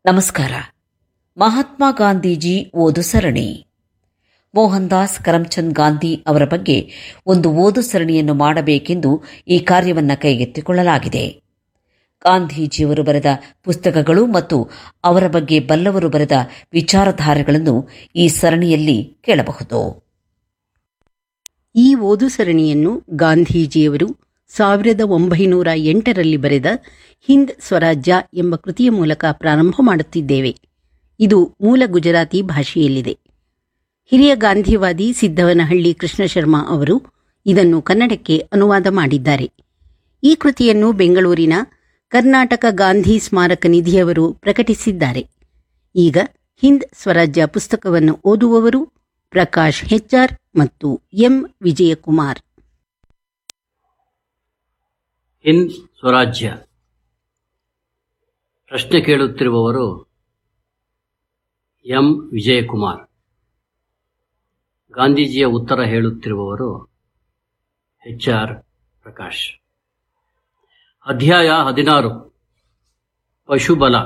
ನಮಸ್ಕಾರ ಮಹಾತ್ಮ ಗಾಂಧೀಜಿ ಓದು ಸರಣಿ ಮೋಹನ್ ದಾಸ್ ಕರಮ್ಚಂದ್ ಗಾಂಧಿ ಅವರ ಬಗ್ಗೆ ಒಂದು ಓದು ಸರಣಿಯನ್ನು ಮಾಡಬೇಕೆಂದು ಈ ಕಾರ್ಯವನ್ನು ಕೈಗೆತ್ತಿಕೊಳ್ಳಲಾಗಿದೆ ಗಾಂಧೀಜಿಯವರು ಬರೆದ ಪುಸ್ತಕಗಳು ಮತ್ತು ಅವರ ಬಗ್ಗೆ ಬಲ್ಲವರು ಬರೆದ ವಿಚಾರಧಾರೆಗಳನ್ನು ಈ ಸರಣಿಯಲ್ಲಿ ಕೇಳಬಹುದು ಈ ಓದು ಸರಣಿಯನ್ನು ಗಾಂಧೀಜಿಯವರು ಸಾವಿರದ ಒಂಬೈನೂರ ಎಂಟರಲ್ಲಿ ಬರೆದ ಹಿಂದ್ ಸ್ವರಾಜ್ಯ ಎಂಬ ಕೃತಿಯ ಮೂಲಕ ಪ್ರಾರಂಭ ಮಾಡುತ್ತಿದ್ದೇವೆ ಇದು ಮೂಲ ಗುಜರಾತಿ ಭಾಷೆಯಲ್ಲಿದೆ ಹಿರಿಯ ಗಾಂಧಿವಾದಿ ಸಿದ್ದವನಹಳ್ಳಿ ಕೃಷ್ಣ ಶರ್ಮಾ ಅವರು ಇದನ್ನು ಕನ್ನಡಕ್ಕೆ ಅನುವಾದ ಮಾಡಿದ್ದಾರೆ ಈ ಕೃತಿಯನ್ನು ಬೆಂಗಳೂರಿನ ಕರ್ನಾಟಕ ಗಾಂಧಿ ಸ್ಮಾರಕ ನಿಧಿಯವರು ಪ್ರಕಟಿಸಿದ್ದಾರೆ ಈಗ ಹಿಂದ್ ಸ್ವರಾಜ್ಯ ಪುಸ್ತಕವನ್ನು ಓದುವವರು ಪ್ರಕಾಶ್ ಹೆಚ್ಆರ್ ಮತ್ತು ಎಂ ವಿಜಯಕುಮಾರ್ ಹಿಂದ್ ಸ್ವರಾಜ್ಯ ಪ್ರಶ್ನೆ ಕೇಳುತ್ತಿರುವವರು ಎಂ ವಿಜಯಕುಮಾರ್ ಗಾಂಧೀಜಿಯ ಉತ್ತರ ಹೇಳುತ್ತಿರುವವರು ಎಚ್ ಆರ್ ಪ್ರಕಾಶ್ ಅಧ್ಯಾಯ ಹದಿನಾರು ಪಶುಬಲ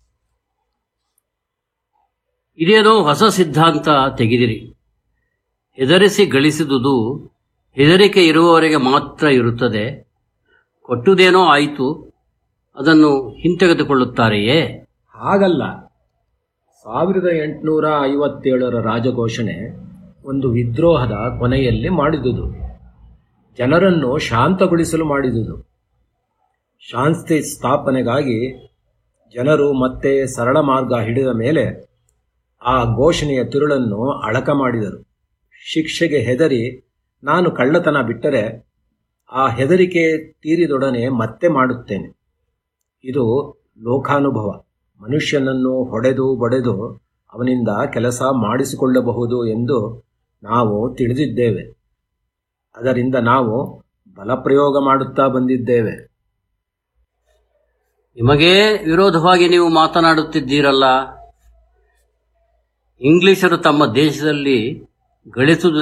ಇದೇನೋ ಹೊಸ ಸಿದ್ಧಾಂತ ತೆಗೆದಿರಿ ಹೆದರಿಸಿ ಗಳಿಸಿದುದು ಹೆದರಿಕೆ ಇರುವವರೆಗೆ ಮಾತ್ರ ಇರುತ್ತದೆ ಕೊಟ್ಟುದೇನೋ ಆಯಿತು ಅದನ್ನು ಹಿಂತೆಗೆದುಕೊಳ್ಳುತ್ತಾರೆಯೇ ಹಾಗಲ್ಲ ಸಾವಿರದ ಎಂಟುನೂರ ಐವತ್ತೇಳರ ರಾಜಘೋಷಣೆ ಒಂದು ವಿದ್ರೋಹದ ಕೊನೆಯಲ್ಲಿ ಮಾಡಿದುದು ಜನರನ್ನು ಶಾಂತಗೊಳಿಸಲು ಮಾಡಿದುದು ಶಾಂತಿ ಸ್ಥಾಪನೆಗಾಗಿ ಜನರು ಮತ್ತೆ ಸರಳ ಮಾರ್ಗ ಹಿಡಿದ ಮೇಲೆ ಆ ಘೋಷಣೆಯ ತಿರುಳನ್ನು ಅಳಕ ಮಾಡಿದರು ಶಿಕ್ಷೆಗೆ ಹೆದರಿ ನಾನು ಕಳ್ಳತನ ಬಿಟ್ಟರೆ ಆ ಹೆದರಿಕೆ ತೀರಿದೊಡನೆ ಮತ್ತೆ ಮಾಡುತ್ತೇನೆ ಇದು ಲೋಕಾನುಭವ ಮನುಷ್ಯನನ್ನು ಹೊಡೆದು ಬಡೆದು ಅವನಿಂದ ಕೆಲಸ ಮಾಡಿಸಿಕೊಳ್ಳಬಹುದು ಎಂದು ನಾವು ತಿಳಿದಿದ್ದೇವೆ ಅದರಿಂದ ನಾವು ಬಲಪ್ರಯೋಗ ಮಾಡುತ್ತಾ ಬಂದಿದ್ದೇವೆ ನಿಮಗೇ ವಿರೋಧವಾಗಿ ನೀವು ಮಾತನಾಡುತ್ತಿದ್ದೀರಲ್ಲ ಇಂಗ್ಲಿಷರು ತಮ್ಮ ದೇಶದಲ್ಲಿ ಗಳಿಸುವುದು